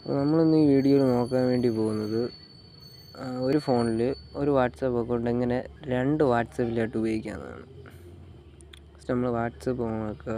അപ്പോൾ നമ്മളിന്ന് ഈ വീഡിയോയിൽ നോക്കാൻ വേണ്ടി പോകുന്നത് ആ, ഒരു ഫോണിൽ ഒരു വാട്സപ്പ് അക്കൗണ്ട് എങ്ങനെ രണ്ട് വാട്സപ്പിലായിട്ട് ഉപയോഗിക്കാമെന്നാണ് ഫസ്റ്റ് നമ്മൾ വാട്സപ്പ് ഓൺ ആക്കുക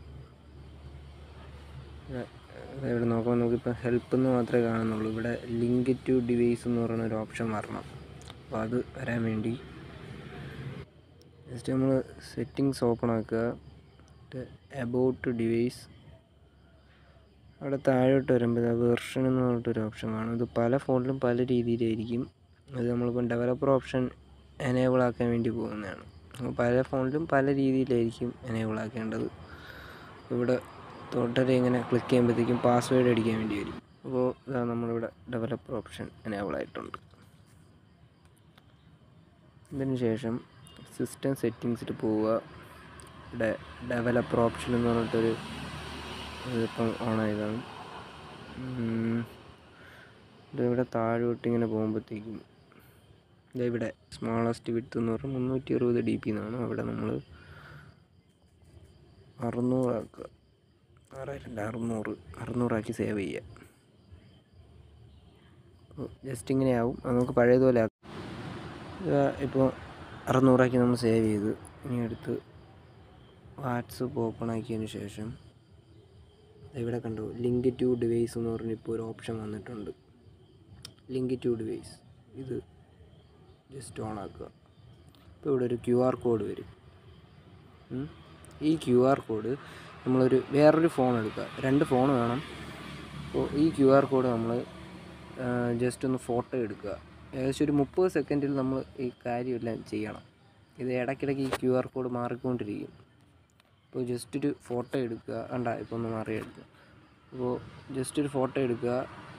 ഇവിടെ- ഇവിടെ നോക്കുമ്പോൾ നമുക്കിപ്പോൾ ഹെൽപ്പ് എന്ന് മാത്രമേ കാണുന്നുള്ളൂ ഇവിടെ ലിങ്ക് ടു ഡിവൈസ് എന്ന് പറയുന്ന ഒരു ഓപ്ഷൻ വരണം അപ്പോൾ അത് വരാൻ വേണ്ടി ജസ്റ്റ് നമ്മൾ സെറ്റിങ്സ് ഓപ്പൺ ആക്കുക അബൌട്ട് ഡിവൈസ് അവിടെ താഴോട്ട് വരുമ്പോൾ വെർഷൻ എന്ന് പറഞ്ഞിട്ടൊരു ഓപ്ഷൻ കാണും ഇത് പല ഫോണിലും പല രീതിയിലായിരിക്കും അത് നമ്മളിപ്പം ഡെവലപ്പർ ഓപ്ഷൻ എനേബിൾ ആക്കാൻ വേണ്ടി പോകുന്നതാണ് അപ്പോൾ പല ഫോണിലും പല രീതിയിലായിരിക്കും എനേബിൾ ആക്കേണ്ടത് ഇവിടെ തൊട്ടരെ ഇങ്ങനെ ക്ലിക്ക് ചെയ്യുമ്പോഴത്തേക്കും പാസ്വേഡ് അടിക്കാൻ വേണ്ടി വരും അപ്പോൾ ഇതാ നമ്മളിവിടെ ഡെവലപ്പർ ഓപ്ഷൻ എനേബിൾ ആയിട്ടുണ്ട് ഇതിന് ശേഷം സിസ്റ്റം സെറ്റിങ്സിൽ പോവുക ഇവിടെ ഡെവലപ്പർ ഓപ്ഷൻ എന്ന് പറഞ്ഞിട്ടൊരു ഇതിപ്പം ഓണായതാണ് ഉം. ഇതിവിടെ താഴോട്ട് ഇങ്ങനെ പോകുമ്പോഴത്തേക്കും ദേ ഇവിടെ സ്മോളസ്റ്റ് വിട്ട് എന്ന് പറഞ്ഞാൽ മുന്നൂറ്റി അറുപത് ഡി പി എന്നാണ് അവിടെ നമ്മൾ അറുന്നൂറാക്കുക ആറായിരത്തി അറുന്നൂറ് അറുന്നൂറാക്കി സേവ് ചെയ്യുക ജസ്റ്റ് ഇങ്ങനെ ആവും അത് നമുക്ക് പഴയതുപോലെ ആക്കാം ഇതാ ഇപ്പോൾ അറുന്നൂറാക്കി നമ്മൾ സേവ് ചെയ്ത് ഇനി എടുത്ത് വാട്സപ്പ് ഓപ്പൺ ആക്കിയതിന് ശേഷം ദേ ഇവിടെ കണ്ടു ലിങ്ക് ടു ഡിവൈസ് എന്ന് പറഞ്ഞ് ഇപ്പോൾ ഒരു ഓപ്ഷൻ വന്നിട്ടുണ്ട് ലിങ്ക് ടു ഡിവൈസ് ഇത് ജസ്റ്റ് ഓൺ ആക്കുക ഇപ്പോൾ ഇവിടെ ഒരു ക്യു ആർ കോഡ് വരും ഉം. ഈ ക്യു ആർ കോഡ് നമ്മളൊരു വേറൊരു ഫോൺ എടുക്കുക രണ്ട് ഫോൺ വേണം അപ്പോൾ ഈ ക്യു ആർ കോഡ് നമ്മൾ ജസ്റ്റ് ഒന്ന് ഫോട്ടോ എടുക്കുക ഏകദേശം ഒരു മുപ്പത് സെക്കൻഡിൽ നമ്മൾ ഈ കാര്യമെല്ലാം ചെയ്യണം ഇത് ഇടയ്ക്കിടയ്ക്ക് ഈ ക്യു ആർ കോഡ് മാറിക്കൊണ്ടിരിക്കും അപ്പോൾ ജസ്റ്റ് ഒരു ഫോട്ടോ എടുക്കുക കണ്ട ഇപ്പോൾ ഒന്ന് മാറിയെടുക്കുക അപ്പോൾ ജസ്റ്റ് ഒരു ഫോട്ടോ എടുക്കുക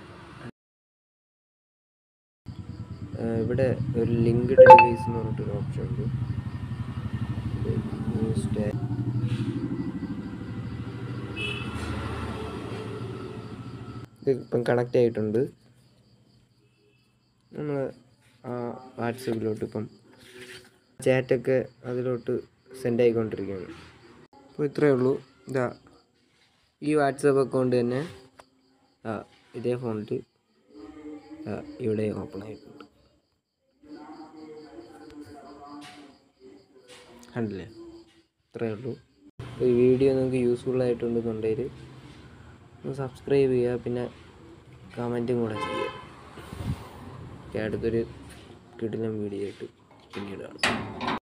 ഏഹ് ഇവിടെ ഒരു ലിങ്ക്ഡ് ഡിവൈസ് എന്ന് പറഞ്ഞിട്ടൊരു ഓപ്ഷൻ ഉണ്ട് ന്യൂസ് ഡേ ഇത് ഇപ്പം കണക്റ്റ് ആയിട്ടുണ്ട് നമ്മൾ ആ വാട്സപ്പിലോട്ട് ഇപ്പം ചാറ്റൊക്കെ അതിലോട്ട് സെൻഡ് ആയിക്കൊണ്ടിരിക്കുകയാണ് അപ്പോൾ ഇത്രയേ ഉള്ളൂ ഇതാ ഈ വാട്സപ്പ് അക്കൗണ്ട് തന്നെ ആ ഇതേ ഫോണിൽ ഇവിടെ ഓപ്പൺ ആയിട്ടുണ്ട് കണ്ടില്ലേ ഇത്രയേ ഉള്ളൂ അപ്പോൾ ഈ വീഡിയോ നിങ്ങൾക്ക് യൂസ്ഫുൾ ആയിട്ടുണ്ടെന്നുണ്ടെങ്കിൽ ഒന്ന് സബ്സ്ക്രൈബ് ചെയ്യുക പിന്നെ കമൻറ്റും കൂടെ ചെയ്യുക ഓക്കെ, അടുത്തൊരു കിടിലം വീഡിയോ ആയിട്ട് പിന്നീട് കാണാം